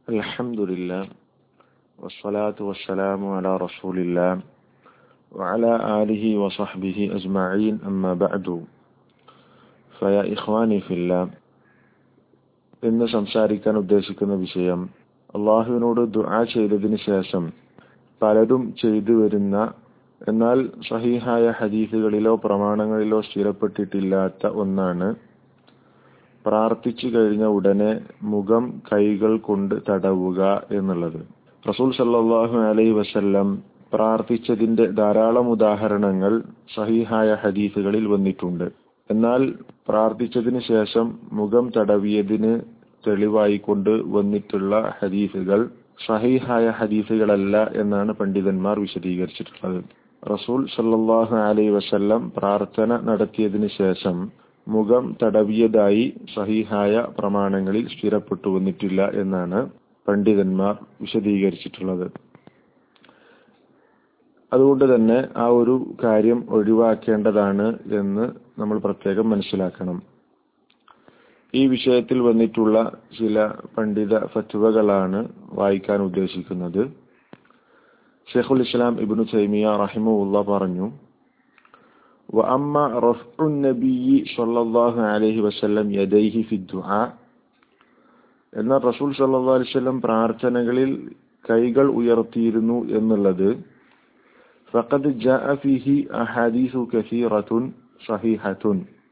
الحمد لله والصلاة والسلام على رسول الله وعلى آله وصحبه أجمعين أما بعد فيا إخواني في الله ഇന്ന് സംസാരിക്കാൻ ഉദ്ദേശിക്കുന്ന വിഷയം അള്ളാഹുവിനോട് ദുആ ചെയ്തതിന് ശേഷം പലരും ചെയ്തു വരുന്ന എന്നാൽ സഹീഹായ ഹദീസുകളിലോ പ്രമാണങ്ങളിലോ സ്ഥിരപ്പെട്ടിട്ടില്ലാത്ത ഒന്നാണ് പ്രാർത്ഥിച്ചു കഴിഞ്ഞ ഉടനെ മുഖം കൈകൾ കൊണ്ട് തടവുക എന്നുള്ളത് റസൂൽ സല്ലാഹു അലൈ വസല്ലം പ്രാർത്ഥിച്ചതിന്റെ ധാരാളം ഉദാഹരണങ്ങൾ സഹീഹായ ഹദീസുകളിൽ വന്നിട്ടുണ്ട് എന്നാൽ പ്രാർത്ഥിച്ചതിന് ശേഷം മുഖം തടവിയതിന് തെളിവായിക്കൊണ്ട് വന്നിട്ടുള്ള ഹദീസുകൾ സഹീഹായ ഹദീസുകളല്ല എന്നാണ് പണ്ഡിതന്മാർ വിശദീകരിച്ചിട്ടുള്ളത് റസൂൽ സല്ലാഹു അലൈ വസല്ലം പ്രാർത്ഥന നടത്തിയതിന് ശേഷം മുഖം തടവിയതായി സഹീഹായ പ്രമാണങ്ങളിൽ സ്ഥിരപ്പെട്ടു വന്നിട്ടില്ല എന്നാണ് പണ്ഡിതന്മാർ വിശദീകരിച്ചിട്ടുള്ളത് അതുകൊണ്ട് തന്നെ ആ ഒരു കാര്യം ഒഴിവാക്കേണ്ടതാണ് എന്ന് നമ്മൾ പ്രത്യേകം മനസ്സിലാക്കണം ഈ വിഷയത്തിൽ വന്നിട്ടുള്ള ചില പണ്ഡിത ഫത്വകളാണ് വായിക്കാൻ ഉദ്ദേശിക്കുന്നത് ഷെയ്ഖുൽ ഇസ്ലാം ഇബ്നു തൈമിയ റഹിമുല്ല പറഞ്ഞു وأما رفع النبي صلى الله عليه وسلم يديه في الدعاء എന്നാൽ റസൂൽ സല്ലാ അലിസ്വല്ലം പ്രാർത്ഥനകളിൽ കൈകൾ ഉയർത്തിയിരുന്നു എന്നുള്ളത് ഫഖദ് ജാഅ ഫീഹി അഹാദീസു കസീറത്തുൻ സഹീഹത്തുൻ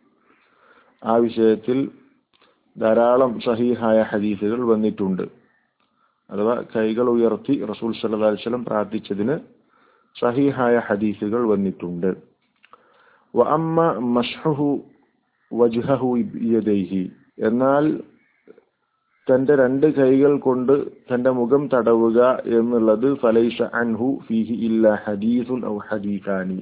ആ വിഷയത്തിൽ ധാരാളം സഹീഹായ ഹദീസുകൾ വന്നിട്ടുണ്ട് അഥവാ കൈകൾ ഉയർത്തി റസൂൽ സല്ലാ അലിസ്വല്ലം പ്രാർത്ഥിച്ചതിന് സഹീഹായ ഹദീസുകൾ വന്നിട്ടുണ്ട് വഅമ്മ മസ്ഹുഹു വജ്ഹഹു യദൈഹി എന്നാൽ തന്റെ രണ്ട് കൈകൾ കൊണ്ട് തന്റെ മുഖം തടവുക എന്നുള്ളത് ഫലൈസ അൻഹു ഫീഹി ഇല്ല ഹദീസുൻ ഔ ഹദീസാനി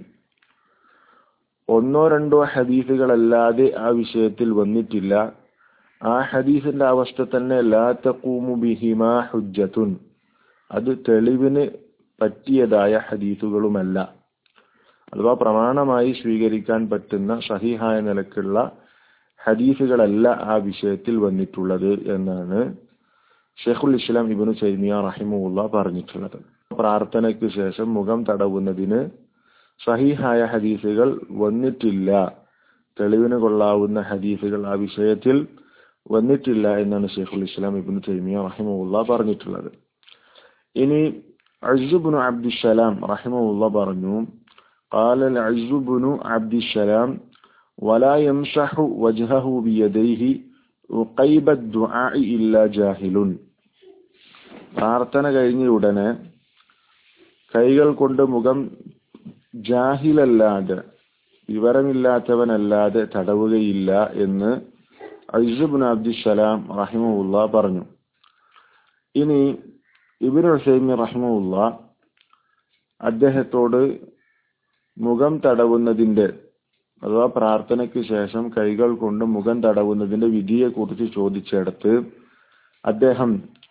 ഒന്നോ രണ്ടോ ഹദീസുകളല്ലാതെ ആ വിഷയത്തിൽ വന്നിട്ടില്ല ആ ഹദീസിന്റെ അവസ്ഥ തന്നെ ലാ തഖൂമു ബിഹിമാ ഹുജ്ജത്തുൻ അത് തെളിവിന് പറ്റിയതായ ഹദീസുകളുമല്ല അഥവാ പ്രമാണമായി സ്വീകരിക്കാൻ പറ്റുന്ന സഹിഹായ നിലക്കുള്ള ഹദീസുകളല്ല ആ വിഷയത്തിൽ വന്നിട്ടുള്ളത് എന്നാണ് ഷെയ്ഖുൽ ഇസ്ലാം ഇബിനു ചൈമിയ റഹിമുല്ല പറഞ്ഞിട്ടുള്ളത് പ്രാർത്ഥനയ്ക്ക് ശേഷം മുഖം തടവുന്നതിന് സഹിഹായ ഹദീസുകൾ വന്നിട്ടില്ല തെളിവിന് കൊള്ളാവുന്ന ഹദീസുകൾ ആ വിഷയത്തിൽ വന്നിട്ടില്ല എന്നാണ് ഷെയ്ഖുൽ ഇസ്ലാം ഇബിനു ചൈമിയ റഹിമുല്ല പറഞ്ഞിട്ടുള്ളത് ഇനി അസുബിനു അബ്ദുസലാം റഹിമുല്ല പറഞ്ഞു قال العز بن عبد السلام ولا يمسح وجهه بيديه وقيب الدعاء إلا جاهل പ്രാർത്ഥന കഴിഞ്ഞ ഉടനെ കൈകൾ കൊണ്ട് മുഖം ജാഹിലല്ലാതെ വിവരമില്ലാത്തവനല്ലാതെ തടവുകയില്ല എന്ന് അയ്സുബിൻ അബ്ദുസലാം റഹിമുല്ല പറഞ്ഞു ഇനി ഇബിൻ ഹുസൈമി റഹിമുല്ല അദ്ദേഹത്തോട് മുഖം തടവുന്നതിന്റെ അഥവാ പ്രാർത്ഥനയ്ക്ക് ശേഷം കൈകൾ കൊണ്ട് മുഖം തടവുന്നതിന്റെ വിധിയെ കുറിച്ച് ചോദിച്ചെടുത്ത് അദ്ദേഹം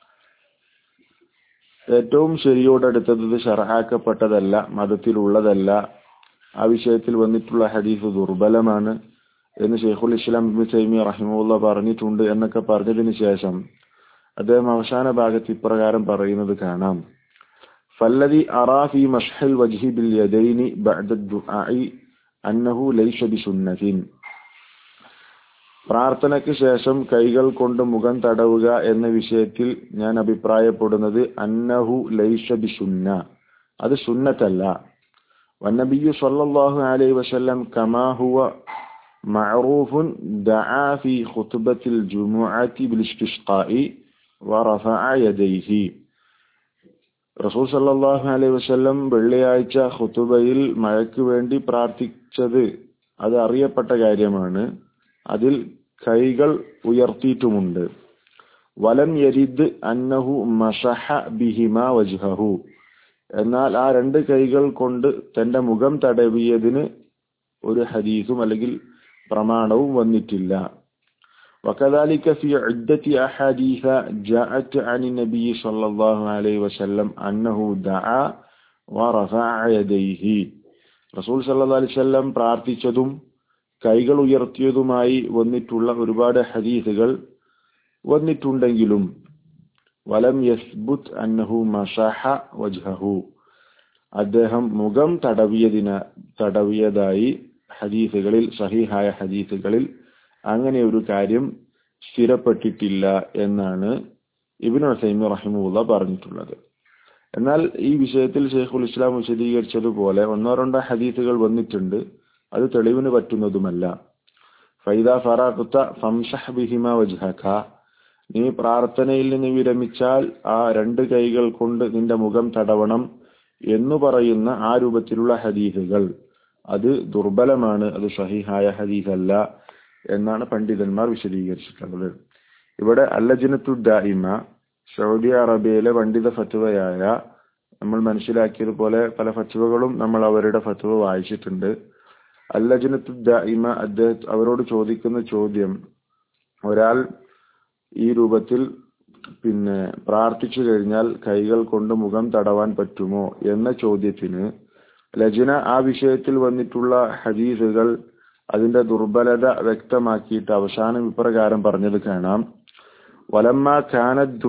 ഏറ്റവും ശരിയോടടുത്തത് ഷർഹാക്കപ്പെട്ടതല്ല മതത്തിലുള്ളതല്ല ആ വിഷയത്തിൽ വന്നിട്ടുള്ള ഹദീസ് ദുർബലമാണ് എന്ന് ഷെയ്ഖുൽ ഇസ്ലാം ഇബ് തൈമി റഹിമുള്ള പറഞ്ഞിട്ടുണ്ട് എന്നൊക്കെ പറഞ്ഞതിന് ശേഷം അദ്ദേഹം അവസാന ഭാഗത്ത് ഇപ്രകാരം പറയുന്നത് കാണാം فالذي أرى في مسح الوجه باليدين بعد الدعاء أنه ليس بسنة പ്രാർത്ഥനയ്ക്ക് ശേഷം കൈകൾ കൊണ്ട് മുഖം തടവുക എന്ന വിഷയത്തിൽ ഞാൻ അഭിപ്രായപ്പെടുന്നത് അന്നഹു ലൈസ ബി സുന്ന അത് സുന്നത്തല്ല വന്നബിയു സല്ലല്ലാഹു അലൈഹി വസല്ലം കമാ ഹുവ മഅറൂഫുൻ ദഅ ഫി ഖുത്ബത്തിൽ ജുമുഅത്തി ബിൽ ഇസ്തിസ്ഖാഇ വറഫഅ യദൈഹി റസൂൽ സല്ലാഹു അലൈഹി വസ്ല്ലം വെള്ളിയാഴ്ച ഖുത്തുബയിൽ മഴയ്ക്ക് വേണ്ടി പ്രാർത്ഥിച്ചത് അത് അറിയപ്പെട്ട കാര്യമാണ് അതിൽ കൈകൾ ഉയർത്തിയിട്ടുമുണ്ട് വലം യരിദ് അന്നഹു മഷഹ ബിഹിമ വജ്ഹഹു എന്നാൽ ആ രണ്ട് കൈകൾ കൊണ്ട് തന്റെ മുഖം തടവിയതിന് ഒരു ഹദീസും അല്ലെങ്കിൽ പ്രമാണവും വന്നിട്ടില്ല وكذلك في عدة أحاديث جاءت عن النبي صلى الله عليه وسلم أنه دعا ورفع يديه റസൂൽ സല്ലാ അലിസ്വല്ലം പ്രാർത്ഥിച്ചതും കൈകൾ ഉയർത്തിയതുമായി വന്നിട്ടുള്ള ഒരുപാട് ഹദീസുകൾ വന്നിട്ടുണ്ടെങ്കിലും വലം യസ്ബുത്ത് അന്നഹു മഷഹ വജ്ഹഹു അദ്ദേഹം മുഖം തടവിയതിന തടവിയതായി ഹദീസുകളിൽ സഹിഹായ ഹദീസുകളിൽ അങ്ങനെ ഒരു കാര്യം സ്ഥിരപ്പെട്ടിട്ടില്ല എന്നാണ് ഇബിൻ ഹസൈമി റഹിമുള്ള പറഞ്ഞിട്ടുള്ളത് എന്നാൽ ഈ വിഷയത്തിൽ ഷെയ്ഖുൽ ഇസ്ലാം വിശദീകരിച്ചതുപോലെ ഒന്നോ രണ്ടോ ഹദീസുകൾ വന്നിട്ടുണ്ട് അത് തെളിവിന് പറ്റുന്നതുമല്ല ഫൈദ ഫറാഖുത്ത ഫംഷഹ് ബിഹിമ വജ്ഹക നീ പ്രാർത്ഥനയിൽ നിന്ന് വിരമിച്ചാൽ ആ രണ്ട് കൈകൾ കൊണ്ട് നിന്റെ മുഖം തടവണം എന്നു പറയുന്ന ആ രൂപത്തിലുള്ള ഹദീസുകൾ അത് ദുർബലമാണ് അത് സഹിഹായ ഹദീസല്ല എന്നാണ് പണ്ഡിതന്മാർ വിശദീകരിച്ചിട്ടുള്ളത് ഇവിടെ അല്ലജനത്തു ദായിമ സൗദി അറേബ്യയിലെ പണ്ഡിത ഫത്വയായ നമ്മൾ മനസ്സിലാക്കിയതുപോലെ പല ഫത്വകളും നമ്മൾ അവരുടെ ഫത്വ വായിച്ചിട്ടുണ്ട് അല്ലജനത്തു ദായിമ അദ്ദേഹം അവരോട് ചോദിക്കുന്ന ചോദ്യം ഒരാൾ ഈ രൂപത്തിൽ പിന്നെ പ്രാർത്ഥിച്ചു കഴിഞ്ഞാൽ കൈകൾ കൊണ്ട് മുഖം തടവാൻ പറ്റുമോ എന്ന ചോദ്യത്തിന് ലജന ആ വിഷയത്തിൽ വന്നിട്ടുള്ള ഹദീസുകൾ അതിന്റെ ദുർബലത വ്യക്തമാക്കിയിട്ട് അവസാനം ഇപ്രകാരം പറഞ്ഞത് കാണാം വലമ്മ കാനത്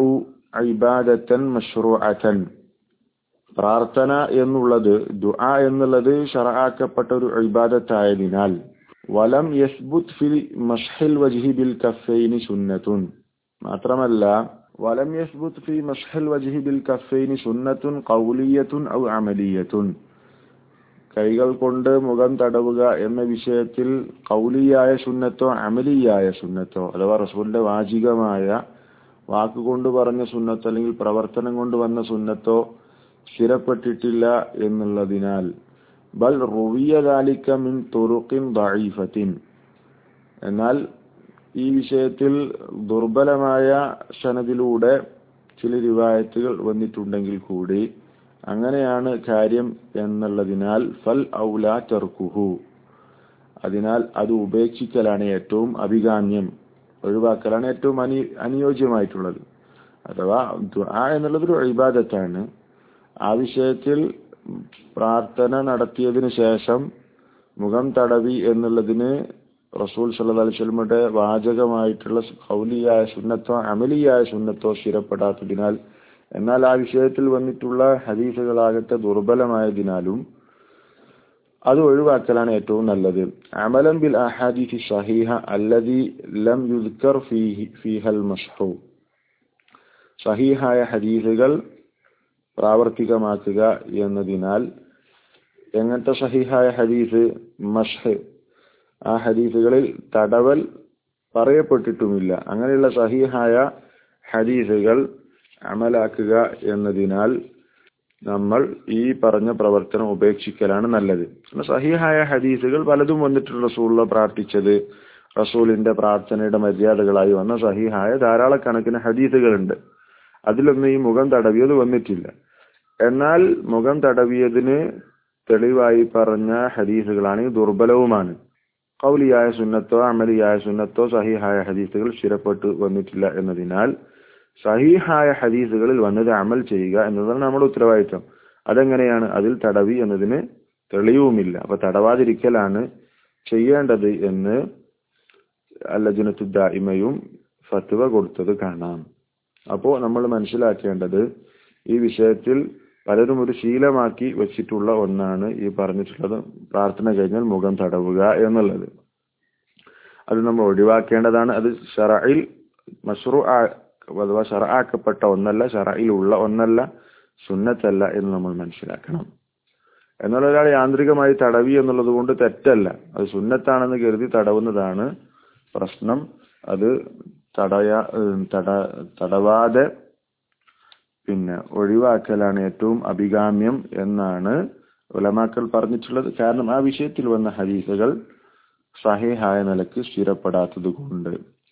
ഇബാദത്തൻ മഷ്റൂഅത്തൻ പ്രാർത്ഥന എന്നുള്ളത് ദുആ എന്നുള്ളത് ഷറആക്കപ്പെട്ട ഒരു ഇബാദത്തായതിനാൽ വലം യസ്ബുത് ഫിൽ മഷ്ഹിൽ വജ്ഹി ബിൽ കഫൈനി സുന്നത്തുൻ മാത്രമല്ല വലം യസ്ബുത് ഫി മഷ്ഹൽ വജ്ഹി ബിൽ കഫൈനി സുന്നത്തുൻ ഖൗലിയത്തുൻ ഔ അമലിയത്തുൻ കൈകൾ കൊണ്ട് മുഖം തടവുക എന്ന വിഷയത്തിൽ കൗലിയായ സുന്നത്തോ അമലിയായ സുന്നത്തോ അഥവാ റസൂലിന്റെ വാചികമായ വാക്കുകൊണ്ട് പറഞ്ഞ സുന്നത്തോ അല്ലെങ്കിൽ പ്രവർത്തനം കൊണ്ട് വന്ന സുന്നത്തോ സ്ഥിരപ്പെട്ടിട്ടില്ല എന്നുള്ളതിനാൽ ബൽ റുവിയദാലിക്ക മിൻ തുറുക്കിൻ ദഈഫത്തിൻ എന്നാൽ ഈ വിഷയത്തിൽ ദുർബലമായ ക്ഷണത്തിലൂടെ ചില റിവായത്തുകൾ വന്നിട്ടുണ്ടെങ്കിൽ കൂടി അങ്ങനെയാണ് കാര്യം എന്നുള്ളതിനാൽ ഫൽ ഔല ചെറുക്കുഹു അതിനാൽ അത് ഉപേക്ഷിക്കലാണ് ഏറ്റവും അഭികാമ്യം ഒഴിവാക്കലാണ് ഏറ്റവും അനി അനുയോജ്യമായിട്ടുള്ളത് അഥവാ ദുആ എന്നുള്ളത് ഒരു ഇബാദത്താണ് ആ വിഷയത്തിൽ പ്രാർത്ഥന നടത്തിയതിനു ശേഷം മുഖം തടവി എന്നുള്ളതിന് റസൂൽ സല്ലല്ലാഹു അലൈഹി വസല്ലമയുടെ വാചകമായിട്ടുള്ള കൗലിയായ സുന്നത്തോ അമലിയായ സുന്നത്തോ സ്ഥിരപ്പെടാത്തതിനാൽ എന്നാൽ ആ വിഷയത്തിൽ വന്നിട്ടുള്ള ഹദീസുകളാകട്ടെ ദുർബലമായതിനാലും അത് ഒഴിവാക്കലാണ് ഏറ്റവും നല്ലത് അമലം ബിൽ അഹാദീസി സഹീഹ അല്ലദി ലം യുദ്കർ ഫീഹി ഫീഹൽ മഷ്ഹു സഹീഹായ ഹദീസുകൾ പ്രാവർത്തികമാക്കുക എന്നതിനാൽ എങ്ങനത്തെ സഹീഹായ ഹദീസ് മഷ്ഹ് ആ ഹദീസുകളിൽ തടവൽ പറയപ്പെട്ടിട്ടുമില്ല അങ്ങനെയുള്ള സഹീഹായ ഹദീസുകൾ അമലാക്കുക എന്നതിനാൽ നമ്മൾ ഈ പറഞ്ഞ പ്രവർത്തനം ഉപേക്ഷിക്കലാണ് നല്ലത് സഹിഹായ ഹദീസുകൾ പലതും വന്നിട്ടുണ്ട് റസൂള്ള പ്രാർത്ഥിച്ചത് റസൂലിന്റെ പ്രാർത്ഥനയുടെ മര്യാദകളായി വന്ന സഹിഹായ ധാരാളക്കണക്കിന് ഹദീസുകളുണ്ട് അതിലൊന്നും ഈ മുഖം തടവിയത് വന്നിട്ടില്ല എന്നാൽ മുഖം തടവിയതിന് തെളിവായി പറഞ്ഞ ഹദീസുകളാണ് ദുർബലവുമാണ് കൗലിയായ സുന്നത്തോ അമലിയായ സുന്നത്തോ സഹിഹായ ഹദീസുകൾ സ്ഥിരപ്പെട്ടു വന്നിട്ടില്ല എന്നതിനാൽ സഹീഹായ ഹദീസുകളിൽ വന്നത് അമൽ ചെയ്യുക എന്നതാണ് നമ്മുടെ ഉത്തരവാദിത്വം അതെങ്ങനെയാണ് അതിൽ തടവി എന്നതിന് തെളിവുമില്ല അപ്പൊ തടവാതിരിക്കലാണ് ചെയ്യേണ്ടത് എന്ന് അല്ലജുനത്തുദ്ദായിമയും ഫത്വ കൊടുത്തത് കാണാം അപ്പോ നമ്മൾ മനസ്സിലാക്കേണ്ടത് ഈ വിഷയത്തിൽ പലരും ഒരു ശീലമാക്കി വെച്ചിട്ടുള്ള ഒന്നാണ് ഈ പറഞ്ഞിട്ടുള്ളത് പ്രാർത്ഥന കഴിഞ്ഞാൽ മുഖം തടവുക എന്നുള്ളത് അത് നമ്മൾ ഒഴിവാക്കേണ്ടതാണ് അത് ഷറയിൽ മഷ്റൂ അഥവാ ഷറആക്കപ്പെട്ട ഒന്നല്ല ഷറയിലുള്ള ഒന്നല്ല സുന്നത്തല്ല എന്ന് നമ്മൾ മനസ്സിലാക്കണം എന്നാൽ ഒരാൾ യാന്ത്രികമായി തടവി എന്നുള്ളത് കൊണ്ട് തെറ്റല്ല അത് സുന്നത്താണെന്ന് കരുതി തടവുന്നതാണ് പ്രശ്നം അത് തടയാ തട തടവാതെ പിന്നെ ഒഴിവാക്കലാണ് ഏറ്റവും അഭികാമ്യം എന്നാണ് ഉലമാക്കൾ പറഞ്ഞിട്ടുള്ളത് കാരണം ആ വിഷയത്തിൽ വന്ന ഹദീസുകൾ സഹേഹായ നിലക്ക് സ്ഥിരപ്പെടാത്തത് കൊണ്ട്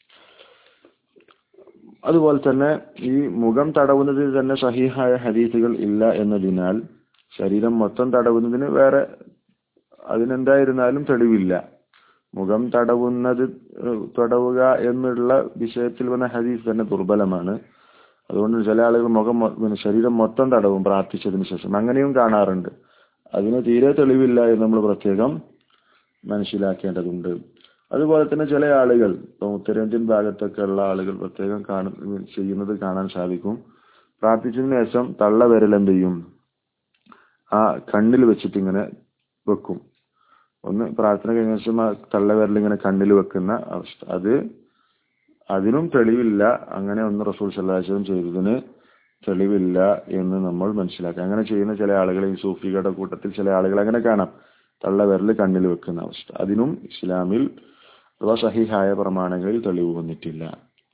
അതുപോലെ തന്നെ ഈ മുഖം തടവുന്നതിൽ തന്നെ സഹിഹായ ഹദീസുകൾ ഇല്ല എന്നതിനാൽ ശരീരം മൊത്തം തടവുന്നതിന് വേറെ അതിനെന്തായിരുന്നാലും തെളിവില്ല മുഖം തടവുന്നത് തടവുക എന്നുള്ള വിഷയത്തിൽ വന്ന ഹദീസ് തന്നെ ദുർബലമാണ് അതുകൊണ്ട് ചില ആളുകൾ മുഖം പിന്നെ ശരീരം മൊത്തം തടവും പ്രാർത്ഥിച്ചതിന് ശേഷം അങ്ങനെയും കാണാറുണ്ട് അതിന് തീരെ തെളിവില്ല എന്ന് നമ്മൾ പ്രത്യേകം മനസ്സിലാക്കേണ്ടതുണ്ട് അതുപോലെ തന്നെ ചില ആളുകൾ ഇപ്പം ഉത്തരേന്ത്യൻ ഭാഗത്തൊക്കെ ഉള്ള ആളുകൾ പ്രത്യേകം കാണു ചെയ്യുന്നത് കാണാൻ സാധിക്കും പ്രാർത്ഥിച്ചതിന് ശേഷം തള്ള വിരലെന്ത് ചെയ്യും ആ കണ്ണിൽ വെച്ചിട്ട് ഇങ്ങനെ വെക്കും ഒന്ന് പ്രാർത്ഥന കഴിഞ്ഞ ശേഷം ആ തള്ള വിരൽ ഇങ്ങനെ കണ്ണിൽ വെക്കുന്ന അവസ്ഥ അത് അതിനും തെളിവില്ല അങ്ങനെ ഒന്ന് റസൂൽ സല്ലാഹം ചെയ്തതിന് തെളിവില്ല എന്ന് നമ്മൾ മനസ്സിലാക്കുക അങ്ങനെ ചെയ്യുന്ന ചില ആളുകളെ ഈ സൂഫികളുടെ കൂട്ടത്തിൽ ചില ആളുകൾ അങ്ങനെ കാണാം തള്ള വിരൽ കണ്ണിൽ വെക്കുന്ന അവസ്ഥ അതിനും ഇസ്ലാമിൽ അഥവാ സഹിഹായ പ്രമാണങ്ങളിൽ തെളിവ് വന്നിട്ടില്ല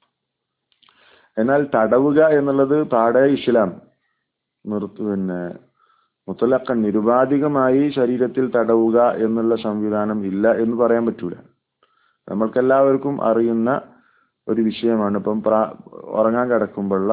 എന്നാൽ തടവുക എന്നുള്ളത് പാടെ ഇസ്ലാം നിർത്ത് പിന്നെ മുത്തലക്കൻ നിരുപാധികമായി ശരീരത്തിൽ തടവുക എന്നുള്ള സംവിധാനം ഇല്ല എന്ന് പറയാൻ പറ്റൂല നമ്മൾക്കെല്ലാവർക്കും അറിയുന്ന ഒരു വിഷയമാണ് ഇപ്പം പ്രാ ഉറങ്ങാൻ കിടക്കുമ്പോഴുള്ള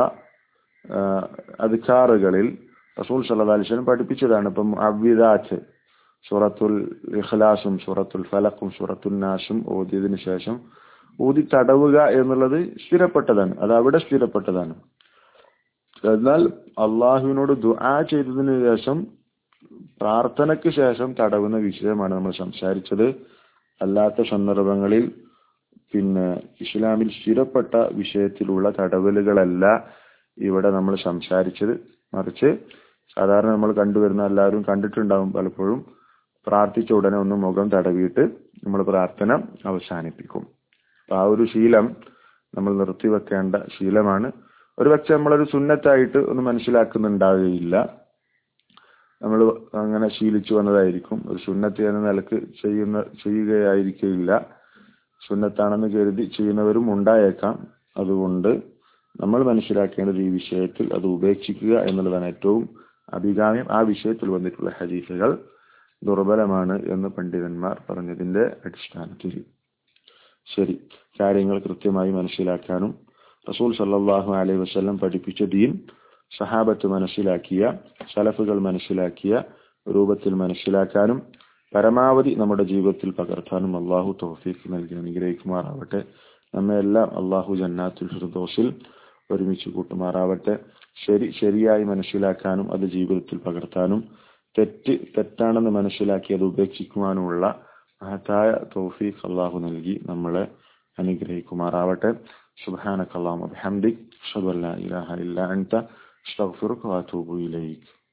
അധികാറുകളിൽ റസൂൽ സല്ലാസ്ലം പഠിപ്പിച്ചതാണ് ഇപ്പം അവ്വിദാറ്റ് സൂറത്തുൽ ഇഖ്ലാസും സൂറത്തുൽ ഫലക്കും സൂറത്തുൽ നാസും ഓതിയതിനു ശേഷം ഊതി തടവുക എന്നുള്ളത് സ്ഥിരപ്പെട്ടതാണ് അത് അവിടെ സ്ഥിരപ്പെട്ടതാണ് എന്നാൽ അള്ളാഹുവിനോട് ദുആ ചെയ്തതിനു ശേഷം പ്രാർത്ഥനയ്ക്ക് ശേഷം തടവുന്ന വിഷയമാണ് നമ്മൾ സംസാരിച്ചത് അല്ലാത്ത സന്ദർഭങ്ങളിൽ പിന്നെ ഇസ്ലാമിൽ സ്ഥിരപ്പെട്ട വിഷയത്തിലുള്ള തടവലുകളല്ല ഇവിടെ നമ്മൾ സംസാരിച്ചത് മറിച്ച് സാധാരണ നമ്മൾ കണ്ടുവരുന്ന എല്ലാവരും കണ്ടിട്ടുണ്ടാവും പലപ്പോഴും പ്രാർത്ഥിച്ച ഉടനെ ഒന്ന് മുഖം തടവിയിട്ട് നമ്മൾ പ്രാർത്ഥന അവസാനിപ്പിക്കും അപ്പൊ ആ ഒരു ശീലം നമ്മൾ നിർത്തിവെക്കേണ്ട ശീലമാണ് ഒരു പക്ഷെ നമ്മളൊരു സുന്നത്തായിട്ട് ഒന്ന് മനസ്സിലാക്കുന്നുണ്ടാവുകയില്ല നമ്മൾ അങ്ങനെ ശീലിച്ചു വന്നതായിരിക്കും ഒരു സുന്നത്ത് എന്ന നിലക്ക് ചെയ്യുന്ന ചെയ്യുകയായിരിക്കില്ല സുന്നത്താണെന്ന് കരുതി ചെയ്യുന്നവരും ഉണ്ടായേക്കാം അതുകൊണ്ട് നമ്മൾ മനസ്സിലാക്കേണ്ടത് ഈ വിഷയത്തിൽ അത് ഉപേക്ഷിക്കുക എന്നുള്ളതാണ് ഏറ്റവും അഭികാമ്യം ആ വിഷയത്തിൽ വന്നിട്ടുള്ള ഹദീസുകൾ ദുർബലമാണ് എന്ന് പണ്ഡിതന്മാർ പറഞ്ഞതിന്റെ അടിസ്ഥാനത്തിൽ ശരി കാര്യങ്ങൾ കൃത്യമായി മനസ്സിലാക്കാനും റസൂൽ സല്ലാഹു അലൈഹി വസ്ലം പഠിപ്പിച്ച ദീൻ സഹാബത്ത് മനസ്സിലാക്കിയ സലഫുകൾ മനസ്സിലാക്കിയ രൂപത്തിൽ മനസ്സിലാക്കാനും പരമാവധി നമ്മുടെ ജീവിതത്തിൽ പകർത്താനും അള്ളാഹു തൗഫീഖ് നൽകി അനുഗ്രഹിക്കുമാറാവട്ടെ നമ്മെ എല്ലാം അള്ളാഹു ജന്നാത്തുൽ ഫിർദോസിൽ ഒരുമിച്ച് കൂട്ടുമാറാവട്ടെ ശരി ശരിയായി മനസ്സിലാക്കാനും അത് ജീവിതത്തിൽ പകർത്താനും തെറ്റ് തെറ്റാണെന്ന് മനസ്സിലാക്കി അത് ഉപേക്ഷിക്കുവാനുമുള്ള മഹത്തായ തൗഫീഖ് അള്ളാഹു നൽകി നമ്മളെ അനുഗ്രഹിക്കുമാറാവട്ടെ സുബ്ഹാനക അല്ലാഹുമ്മ ബിഹംദിക് അഷ്ഹദു അൻ ലാ ഇലാഹ ഇല്ല അൻത അസ്തഗ്ഫിറുക വഅതൂബു ഇലൈക്